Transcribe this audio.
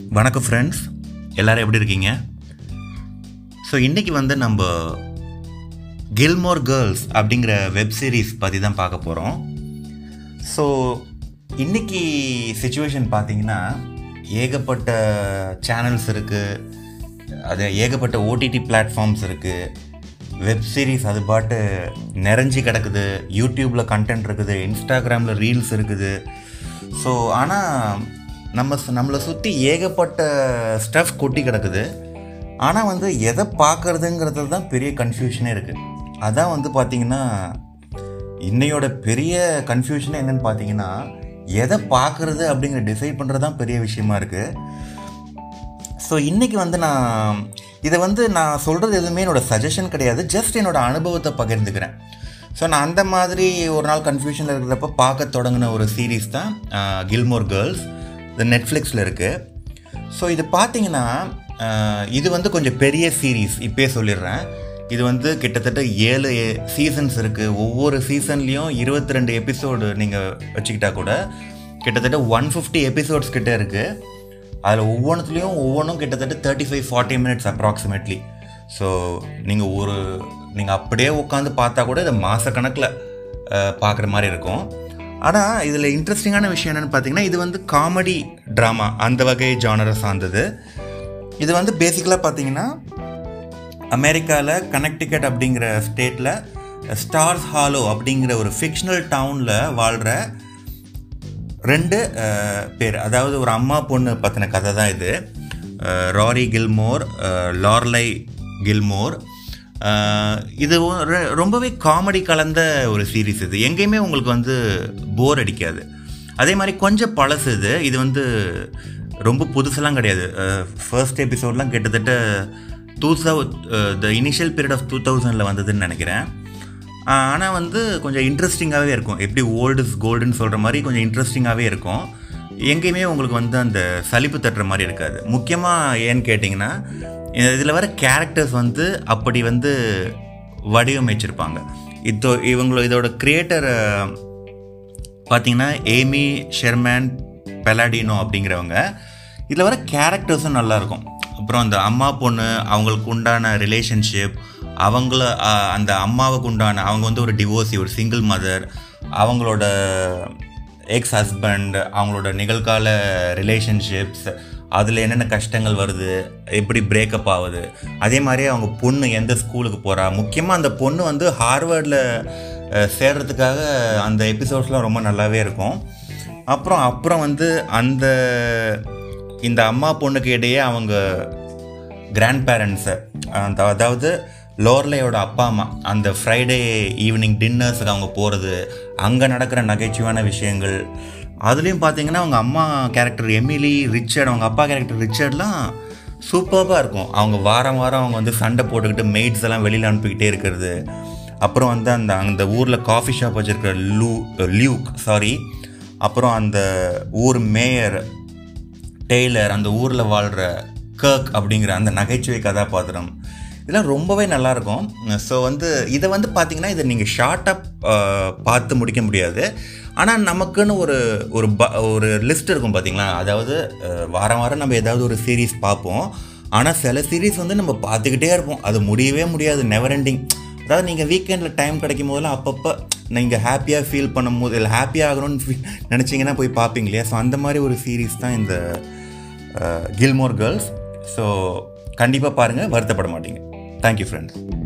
வணக்கம் ஃப்ரெண்ட்ஸ் எல்லாரும் எப்படி இருக்கீங்க ஸோ இன்றைக்கி வந்து நம்ம கில்மோர் கேர்ள்ஸ் அப்படிங்கிற வெப் சீரிஸ் பற்றி தான் பார்க்க போகிறோம் ஸோ இன்னைக்கு சுச்சுவேஷன் பார்த்தீங்கன்னா ஏகப்பட்ட சேனல்ஸ் இருக்குது அது ஏகப்பட்ட ஓடிடி பிளாட்ஃபார்ம்ஸ் இருக்குது வெப் சீரிஸ் அது பாட்டு நிறைஞ்சி கிடக்குது யூடியூப்பில் கண்டென்ட் இருக்குது இன்ஸ்டாகிராமில் ரீல்ஸ் இருக்குது ஸோ ஆனால் நம்ம சு- நம்மளை சுற்றி ஏகப்பட்ட ஸ்டஃப் கொட்டி கிடக்குது ஆனால் வந்து எதை பார்க்குறதுங்கிறதுல தான் பெரிய கன்ஃபியூஷனே இருக்குது அதான் வந்து பார்த்திங்கன்னா இன்னையோட பெரிய கன்ஃபியூஷன் என்னன்னு பார்த்தீங்கன்னா எதை பார்க்குறது அப்படிங்கிற டிசைட் பண்ணுறது தான் பெரிய விஷயமா இருக்குது ஸோ இன்றைக்கி வந்து நான் இதை வந்து நான் சொல்கிறது எதுவுமே என்னோட சஜஷன் கிடையாது ஜஸ்ட் என்னோட அனுபவத்தை பகிர்ந்துக்கிறேன் ஸோ நான் அந்த மாதிரி ஒரு நாள் கன்ஃபியூஷனில் இருக்கிறப்ப பார்க்க தொடங்கின ஒரு சீரீஸ் தான் கில்மோர் கேர்ள்ஸ் இது நெட்ஃப்ளிக்ஸில் இருக்குது ஸோ இது பார்த்தீங்கன்னா ஆஹ், இது வந்து கொஞ்சம் பெரிய சீரீஸ் இப்போயே சொல்லிடுறேன் இது வந்து கிட்டத்தட்ட ஏழு சீசன்ஸ் இருக்குது ஒவ்வொரு சீசன்லேயும் இருபத்தி ரெண்டு எபிசோடு நீங்கள் வச்சுக்கிட்டா கூட கிட்டத்தட்ட ஒன் ஃபிஃப்டி எபிசோட்ஸ் கிட்ட இருக்குது அதில் ஒவ்வொன்றுத்துலேயும் ஒவ்வொன்றும் கிட்டத்தட்ட thirty five forty minutes approximately so நீங்கள் ஒரு நீங்கள் அப்படியே உட்காந்து பார்த்தா கூட இதை மாதக்கணக்கில் பார்க்குற மாதிரி இருக்கும் ஆனால் இதில் இன்ட்ரெஸ்டிங்கான விஷயம் என்னென்னு பார்த்தீங்கன்னா இது வந்து காமெடி ட்ராமா அந்த வகை ஜானரை சார்ந்தது இது வந்து பேசிக்கலாக பார்த்தீங்கன்னா அமெரிக்காவில் கனெக்டிகட் அப்படிங்கிற ஸ்டேட்டில் ஸ்டார்ஸ் ஹாலோ அப்படிங்கிற ஒரு ஃபிக்ஷனல் டவுனில் வாழ்கிற ரெண்டு அஹ், பேர் அதாவது ஒரு அம்மா பொண்ணு பற்றின கதை தான் இது அஹ், ராரி கில்மோர் அஹ், லார்லை கில்மோர் அஹ், இது ஒரு ரொம்பவே காமெடி கலந்த ஒரு சீரிஸ் இது எங்கேயுமே உங்களுக்கு வந்து போர் அடிக்காது அதே மாதிரி கொஞ்சம் பழசு இது இது வந்து ரொம்ப புதுசெல்லாம் கிடையாது ஃபர்ஸ்ட் எபிசோட்லாம் கிட்டத்தட்ட டூ தௌ the initial period of two தௌசண்டில் வந்ததுன்னு நினைக்கிறேன் ஆனால் வந்து கொஞ்சம் இன்ட்ரெஸ்டிங்காகவே இருக்கும் எப்படி ஓல்டு இஸ் கோல்டுன்னு சொல்கிற மாதிரி கொஞ்சம் இன்ட்ரெஸ்டிங்காகவே இருக்கும் எங்கேயுமே உங்களுக்கு வந்து அந்த சலிப்பு தட்டுற மாதிரி இருக்காது முக்கியமாக ஏன்னு கேட்டிங்கன்னா இதில் வர கேரக்டர்ஸ் வந்து அப்படி வந்து வடிவமைச்சிருப்பாங்க இதோ இவங்களோட இதோட கிரியேட்டர் பார்த்தீங்கன்னா ஏமி ஷெர்மேன் பெலாடினோ அப்படிங்கிறவங்க இதில் வர கேரக்டர்ஸும் நல்லாயிருக்கும் அப்புறம் அந்த அம்மா பொண்ணு அவங்களுக்கு உண்டான ரிலேஷன்ஷிப் அவங்கள அஹ், அந்த அம்மாவுக்கு உண்டான அவங்க வந்து ஒரு டிவோர்ஸி ஒரு சிங்கிள் மதர் அவங்களோட எக்ஸ் ஹஸ்பண்ட் அவங்களோட நிகழ்கால ரிலேஷன்ஷிப்ஸ் அதில் என்னென்ன கஷ்டங்கள் வருது எப்படி பிரேக்கப் ஆகுது அதே மாதிரி அவங்க பொண்ணு எந்த ஸ்கூலுக்கு போகிறா முக்கியமாக அந்த பொண்ணு வந்து ஹார்வர்டில் சேர்றதுக்காக அந்த எபிசோட்ஸ்லாம் ரொம்ப நல்லாவே இருக்கும் அப்புறம் அப்புறம் வந்து அந்த இந்த அம்மா பொண்ணுக்கு இடையே அவங்க கிராண்ட் பேரண்ட்ஸை அந்த அதாவது லோர்லையோட அப்பா அம்மா அந்த ஃப்ரைடே ஈவினிங் டின்னர்ஸுக்கு அவங்க போகிறது அங்கே நடக்கிற நகைச்சுவையான விஷயங்கள் அதுலேயும் பார்த்தீங்கன்னா அவங்க அம்மா கேரக்டர் எமிலி ரிச்சர்ட் அவங்க அப்பா கேரக்டர் ரிச்சர்ட்லாம் சூப்பராக இருக்கும் அவங்க வாரம் வாரம் அவங்க வந்து சண்டை போட்டுக்கிட்டு மெய்ட்ஸ் எல்லாம் வெளியில் அனுப்பிக்கிட்டே இருக்கிறது அப்புறம் வந்து அந்த அந்த ஊரில் காஃபி ஷாப் வச்சுருக்கிற லூ லியூக் சாரி அப்புறம் அந்த ஊர் மேயர் டெய்லர் அந்த ஊரில் வாழ்கிற கர்க் அப்படிங்கிற அந்த நகைச்சுவை கதாபாத்திரம் இதெல்லாம் ரொம்பவே நல்லாயிருக்கும் ஸோ வந்து இதை வந்து பார்த்தீங்கன்னா இதை நீங்கள் ஷார்ட்டாக பார்த்து முடிக்க முடியாது ஆனால் நமக்குன்னு ஒரு ஒரு ப ஒரு லிஸ்ட் இருக்கும் பார்த்தீங்களா அதாவது அஹ், வாரம் வாரம் நம்ம ஏதாவது ஒரு சீரீஸ் பார்ப்போம் ஆனால் சில சீரீஸ் வந்து நம்ம பார்த்துக்கிட்டே இருப்போம் அது முடியவே முடியாது நெவர் எண்டிங் அதாவது நீங்கள் வீக்கெண்டில் டைம் கிடைக்கும் போதெல்லாம் அப்பப்போ நீங்கள் ஹாப்பியாக ஃபீல் பண்ணும்போது இல்லை ஹாப்பியாக ஆகணும்னு ஃபீல் நினச்சிங்கன்னா போய் பார்ப்பீங்க இல்லையா ஸோ அந்த மாதிரி ஒரு சீரீஸ் தான் இந்த கில்மோர் கேர்ள்ஸ் ஸோ கண்டிப்பாக பாருங்கள் வருத்தப்பட மாட்டீங்க தேங்க்யூ ஃப்ரெண்ட்ஸ்